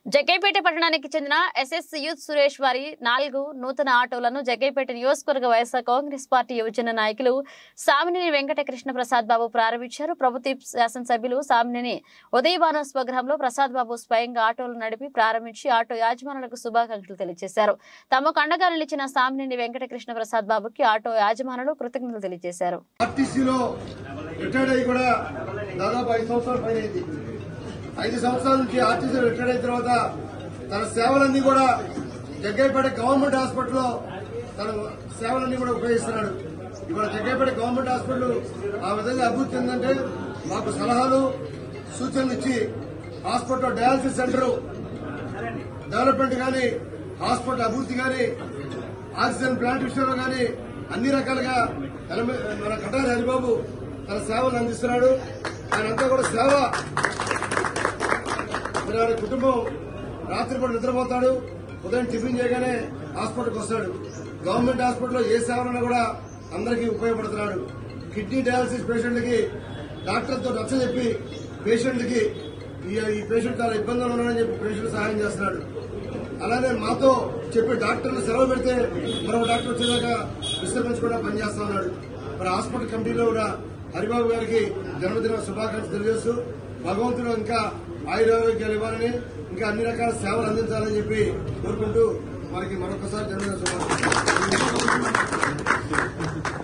జగ్గైపేట పట్టణానికి చెందిన SS youth Suresh వారి నాలుగు నూతన ఆటోలను జగ్గైపేట నియోజకవర్గ వైఎస్ఆర్ కాంగ్రెస్ పార్టీ యువజన నాయకులు సామినేని వెంకట కృష్ణ ప్రసాద్ బాబు ప్రారంభించారు ప్రభుత్వ శాసనసభ్యులు సామినేని ఉదయభాను స్వగృహంలో ప్రసాద్ బాబు స్వయంగా ఆటోలు నడిపి ప్రారంభించి ఆటో యాజమానులకు శుభాకాంక్షలు తెలియజేశారు తమకు అండగా నిలిచిన సామినేని వెంకట కృష్ణ ప్రసాద్ బాబుకి ఆటో యాజమానులు కృతజ్ఞతలు తెలియజేశారు ఆర్టీసీలో రిటైర్డ్ అయ్యి కూడా దాదాపు ఐదు సంవత్సరాల పైన అయింది ఐదు సంవత్సరాల నుంచి ఆర్టీసీలో రిటైర్డ్ అయిన తర్వాత తన సేవలన్నీ కూడా జగ్గైపేట గవర్నమెంట్ హాస్పిటల్లో తన సేవలన్నీ కూడా ఉపయోగిస్తున్నాడు ఇవాళ జగ్గైపేట గవర్నమెంట్ హాస్పిటల్ ఆ విధంగా అభివృద్ధి చెందంటే మాకు సలహాలు సూచనలు ఇచ్చి హాస్పిటల్లో డయాలసిస్ సెంటర్ డెవలప్మెంట్ కానీ హాస్పిటల్ అభివృద్ధి కానీ ఆక్సిజన్ ప్లాంట్ విషయంలో కానీ అన్ని రకాలుగా ఎలమ- మన కటారి హరిబాబు తన సేవలు అందిస్తున్నాడు ఆయనంతా కూడా సేవ మరి వారి కుటుంబం రాత్రిపూట నిద్రపోతాడు ఉదయం టిఫిన్ చేయగానే హాస్పిటల్కి వస్తాడు గవర్నమెంట్ హాస్పిటల్లో ఏ సేవలన్నా కూడా అందరికీ ఉపయోగపడుతున్నాడు కిడ్నీ డయాలసిస్ పేషెంట్లకి డాక్టర్తో నచ్చ చెప్పి పేషెంట్లకి ఈ ఈ పేషెంట్ చాలా ఇబ్బందులు ఉన్నాడని చెప్పి పేషెంట్ సహాయం చేస్తున్నాడు అలానే మాతో చెప్పి డాక్టర్లు సెలవు పెడితే మరో డాక్టర్ వచ్చేదాకా విశ్రమించకుండా పనిచేస్తా ఉన్నాడు మరి హాస్పిటల్ కమిటీలో కూడా హరిబాబు గారికి జన్మదిన శుభాకాంక్షలు తెలియజేస్తూ భగవంతుడు ఇంకా ఆయురారోగ్యాలు ఇవ్వాలని ఇంకా అన్ని రకాల సేవలు అందించాలని చెప్పి కోరుకుంటూ మనకి మరొకసారి జన్మదిన శుభాకాంక్షలు